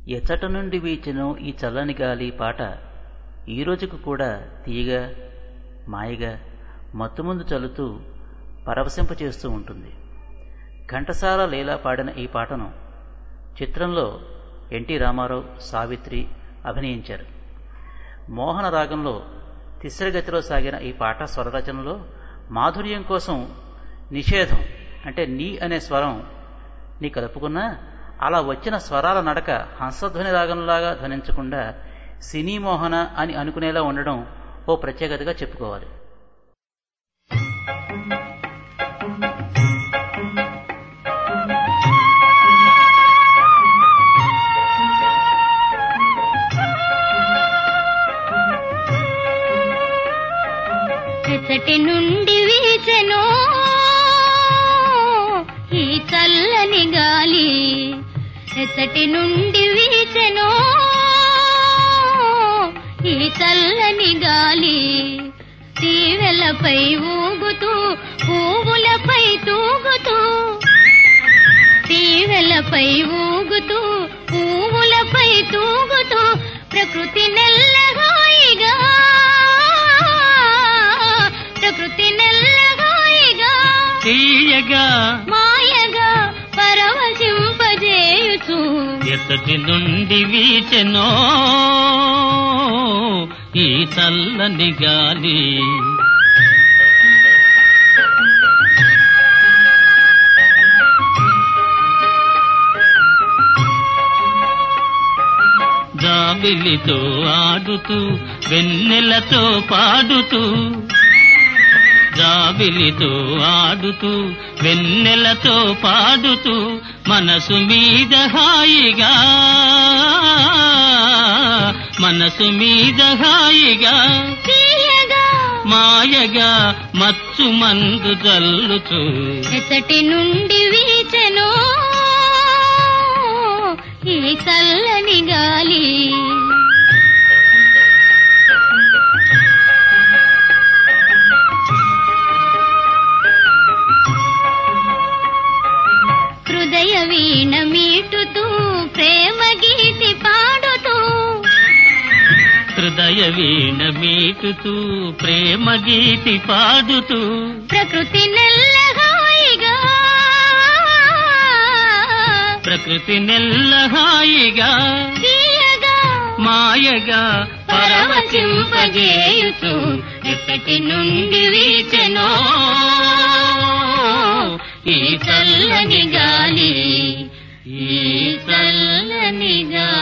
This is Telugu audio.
ఎచ్చట నుండి వీచెను ఈ చల్లని గాలి పాట ఈ రోజుకు కూడా తీయగా మాయగా మత్తుముందు చల్లుతూ పరవశింపచేస్తూ ఉంటుంది ఘంటసాల లీలా పాడిన ఈ పాటను చిత్రంలో ఎన్టీ రామారావు సావిత్రి అభినయించారు మోహన రాగంలో తిస్రగతిలో సాగిన ఈ పాట స్వరరచనలో మాధుర్యం కోసం నిషేధం అంటే నీ అనే స్వరం నీ కలుపుకున్నా అలా వచ్చిన స్వరాల నడక హంసధ్వని రాగంలాగా ధ్వనించకుండా సినీ మోహన అని అనుకునేలా ఉండడం ఓ ప్రత్యేకతగా చెప్పుకోవాలి ఎసటి నుండి వీచెను ఈ చల్లని గాలి ఎసటి నుండి వీచెను ఈ చల్లని గాలి తీవెలపై ఊగుతూ పువ్వులపై తూగుతూ తీవెలపై ఊగుతూ పువ్వులపై తూగుతూ ప్రకృతి నెల్లగాయిగా ప్రకృతి నెల్లగాయిగా తీయగా మాయగా పరవశింపజేయుచు ఎసటి నుండి వీచెనో ఈ చల్లని గాలి జాబిలితో ఆడుతూ వెన్నెలతో పాడుతూ జాబిలితో ఆడుతూ వెన్నెలతో పాడుతూ మనసు మీద హాయిగా మనసు మీద హాయిగా తీయగా మాయగా మచ్చు మందు జల్లుచూ ఎసటి నుండి వీచెను ఈ చల్లని గాలి హృదయ వీణ మీటుతూ ప్రేమ గీతి పాడుతూ హృదయ వీణ మీటుతూ ప్రేమ గీతి పాడుతూ ప్రకృతి నెల్లహాయిగా ప్రకృతి నెల్ల హాయిగా తీయగా మాయగా పరవశింపజేయుచు ఎక్కటి నుండి వీచెనో ఈ చల్లని గాలి ఈ చల్లని గాలి